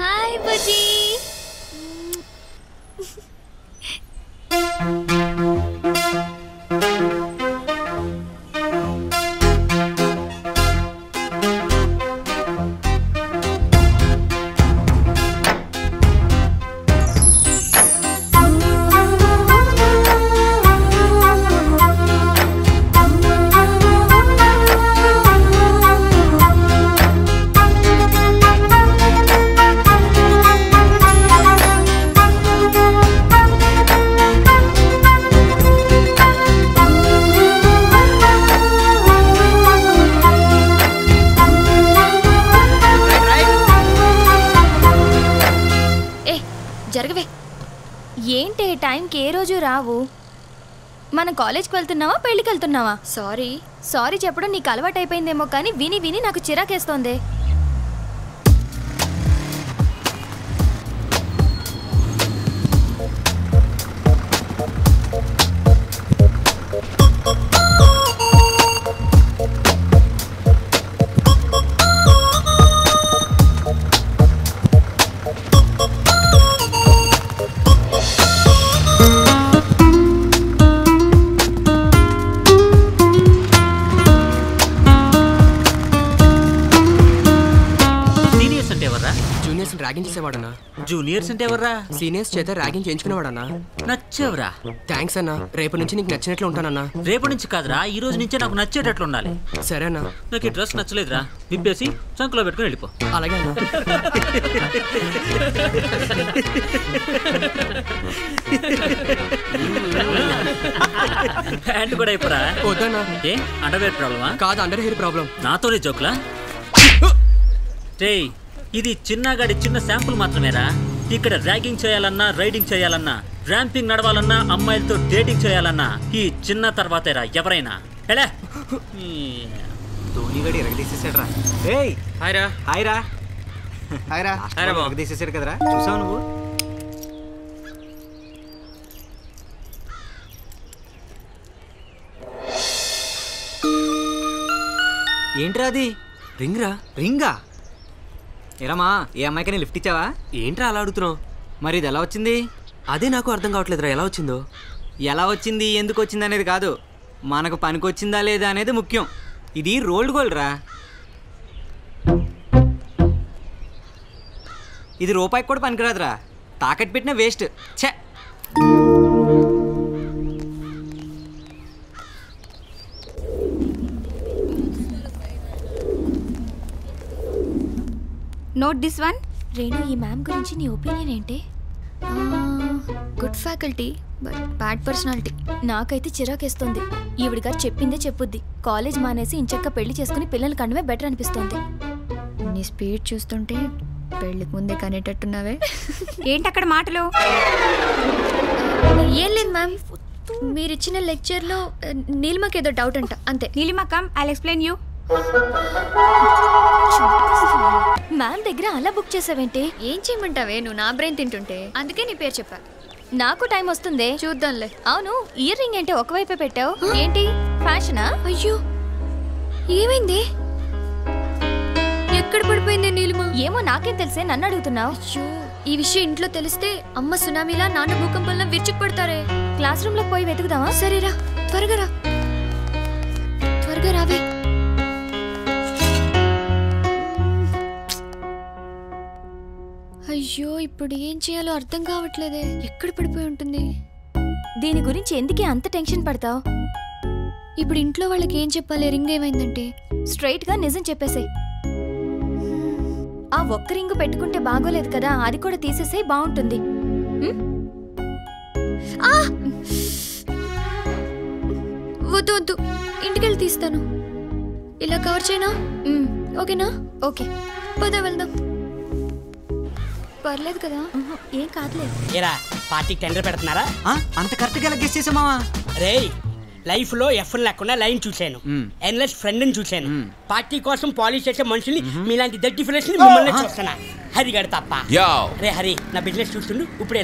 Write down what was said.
Hi బుజ్జి ఏ జరగవే ఏంటి ఈ టైంకి ఏ రోజు రావు మన కాలేజ్కి వెళ్తున్నావా పెళ్ళికి వెళ్తున్నావా సారీ సారీ చెప్పడం నీకు అలవాటు అయిపోయిందేమో కానీ విని విని నాకు చిరాకేస్తోంది సీనియర్స్ అంటే ఎవర్రా జూనియర్స్ ర్యాగింగ్ చేసేవాడన్నా జూనియర్స్ అంటే ఎవర్రా సీనియర్స్ చేత ర్యాగింగ్ చేయించుకునేవాడన్నా నచ్చావురా థ్యాంక్స్ అన్నా రేపటి నుంచి నీకు నచ్చినట్లు ఉంటానన్నా రేపటి నుంచి కాదురా ఈ రోజు నుంచే నాకు నచ్చేటట్లు ఉండాలి సరే అన్నా నాకు ఈ డ్రెస్ నచ్చలేదురా విప్పేసి చంకులో పెట్టుకుని వెళ్ళిపో అలాగే అన్నా ప్యాంట్ కూడా అయిపోరా వద్దన్నా ఏ అండర్వేర్ ప్రాబ్లమా కాదు అండర్ హెయిర్ ప్రాబ్లం నాతోనే జోక్లా రేయ్ ఇది చిన్నగాడి చిన్న శాంపుల్ మాత్రమేరా ఇక్కడ ర్యాగింగ్ చేయాలన్నా రైడింగ్ చేయాలన్నా ర్యాంపింగ్ నడవాలన్నా అమ్మాయిలతో డేటింగ్ చేయాలన్నా ఈ చిన్న తర్వాతేరా ఎవరైనా ఎలా ధోనిగడి ఎరగదీసేసాడు రా ఏయ్ హాయ్ రా హాయ్ రా హాయ్ రా హాయ్ రా బావ. ఎరగదీసేసాడు కదరా చూసావు నువ్వు ఏంట్రా అది రింగ్ రా రింగా ఏరమ్మా ఏ అమ్మాయికని లిఫ్ట్ ఇచ్చావా ఏంట్రా అలా అడుగుతున్నావు మరి ఇది ఎలా వచ్చింది అదే నాకు అర్థం కావట్లేదురా ఎలా వచ్చిందో ఎలా వచ్చింది ఎందుకు వచ్చింది అనేది కాదు మనకు పనికొచ్చిందా లేదా అనేది ముఖ్యం ఇది రోల్డ్ గోల్డ్ రా ఇది రూపాయికి కూడా పనికిరాదురా తాకట్టు పెట్టిన వేస్ట్ ఛే నోట్ దిస్ వన్ రేణు ఈ మ్యామ్ గురించి నీ ఒపీనియన్ ఏంటి good faculty but bad personality నాకైతే చిరాకేస్తుంది ఈవిడ గారు చెప్పిందే చెప్పుద్ది కాలేజ్ మానేసి ఇంచక్క పెళ్లి చేసుకుని పిల్లలు కండమే బెటర్ అనిపిస్తుంది నీ స్పీడ్ చూస్తుంటే పెళ్ళికి ముందే కనేటట్టున్నావే ఏంటి అక్కడ మాటలు ఏం లేదు మ్యామ్ మీరు ఇచ్చిన లెక్చర్లో నీలిమకి ఏదో డౌట్ అంట అంతే Neelima come I explain you ma'am దగ్గర అలా బుక్ చేసావేంటి ఏం చేయమంటావే నువ్వు నా బ్రెయిన్ తింటుంటే అందుకే నీ పేరు చెప్పా నాకు టైం వస్తుంది చూద్దాంలే అవును ఇయర్ రింగ్ ఏంటి ఒకవైపే పెట్టావు ఏంటి ఫ్యాషనా అయ్యో ఏమైంది ఎక్కడ పడిపోయింది నీలిమ ఏమో నాకేం తెలిసే నన్ను అడుగుతున్నావు అయ్యో ఈ విషయం ఇంట్లో తెలిస్తే అమ్మ సునామీలా నాన్న భూకంపంలో విరుచుకు పడతారే క్లాస్ రూమ్ లోకి పోయి వెతుకుదామా సరేరా త్వరగా రా త్వరగా రావే అయ్యో ఇప్పుడు ఏం చేయాలో అర్థం కావట్లేదే ఎక్కడ పడిపోయి ఉంటుంది దీని గురించి ఎందుకే అంత టెన్షన్ పడతావు ఇప్పుడు ఇంట్లో వాళ్ళకి ఏం చెప్పాలి రింగ్ ఏమైందంటే స్ట్రైట్ గా నిజం చెప్పేసే ఆ ఒక్క రింగు పెట్టుకుంటే బాగోలేదు కదా అది కూడా తీసేసే బాగుంటుంది ఉం? వద్దు వద్దు ఇంటికెళ్ళి తీస్తాను ఇలా కవర్ చేయనా ఉం, ఓకేనా ఓకే పద వెళ్దాం పర్లేదు కదా ఉహు, ఏం కాదులేదు ఏరా పార్టీకి టెండర్ పెడుతున్నారా ఆ, అంత కరెక్ట్గా ఎలా గెస్ చేసామావా రేయ్ లైఫ్ లో ఎఫ్ లేకుండా లైన్ చూశాను మ్మ్. ఎన్లెస్ ఫ్రెండ్ ని చూశాను మ్మ్. పార్టీ కోసం పాలిష్ చేసే మనుషుల్ని మీలాంటి దట్టి ఫిలర్స్ ని మిమ్మల్ని చూస్తున్నా హరిగాడు తప్ప Yo. రే హరి నా బిజినెస్ చూస్తుండు ఇప్పుడు